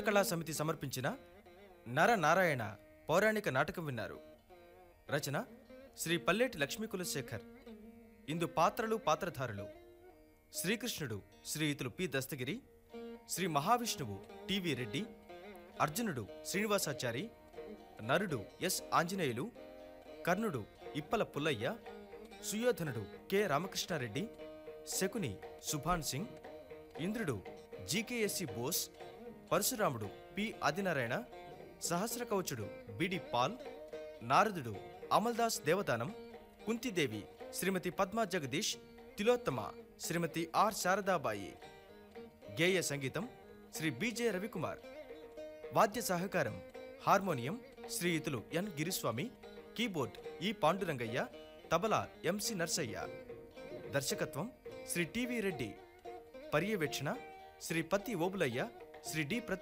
కళా సమితి సమర్పించిన నర నారాయణ పౌరాణిక నాటకం విన్నారు రచన శ్రీ పల్లేటి లక్ష్మీ కులశేఖర్ ఇందు పాత్రలు పాత్రధారులు శ్రీకృష్ణుడు శ్రీ ఇతులు పి దస్తగిరి శ్రీ మహావిష్ణువు టివి రెడ్డి అర్జునుడు శ్రీనివాసాచారి నరుడు ఎస్ ఆంజనేయులు కర్ణుడు ఇప్పల పుల్లయ్య సుయోధనుడు కె రామకృష్ణారెడ్డి శకుని సుభాన్ సింగ్ ఇంద్రుడు జీకేఎస్సి బోస్ పరశురాముడు పి ఆదినారాయణ సహస్రకవచుడు బిడి పాల్ నారదుడు అమల్దాస్ దేవదానం కుంతిదేవి శ్రీమతి పద్మా జగదీష్ తిలోత్తమ శ్రీమతి ఆర్ శారదాబాయి గేయ సంగీతం శ్రీ బిజె రవికుమార్ వాద్య సహకారం హార్మోనియం శ్రీయుతులు N Giriswamy keyboard E Pandurangaiah tabla MC Narsaiah దర్శకత్వం శ్రీ టివి రెడ్డి పర్యవేక్షణ శ్రీ పత్తి ఓబులయ్య శ్రీ డి ప్రతాప్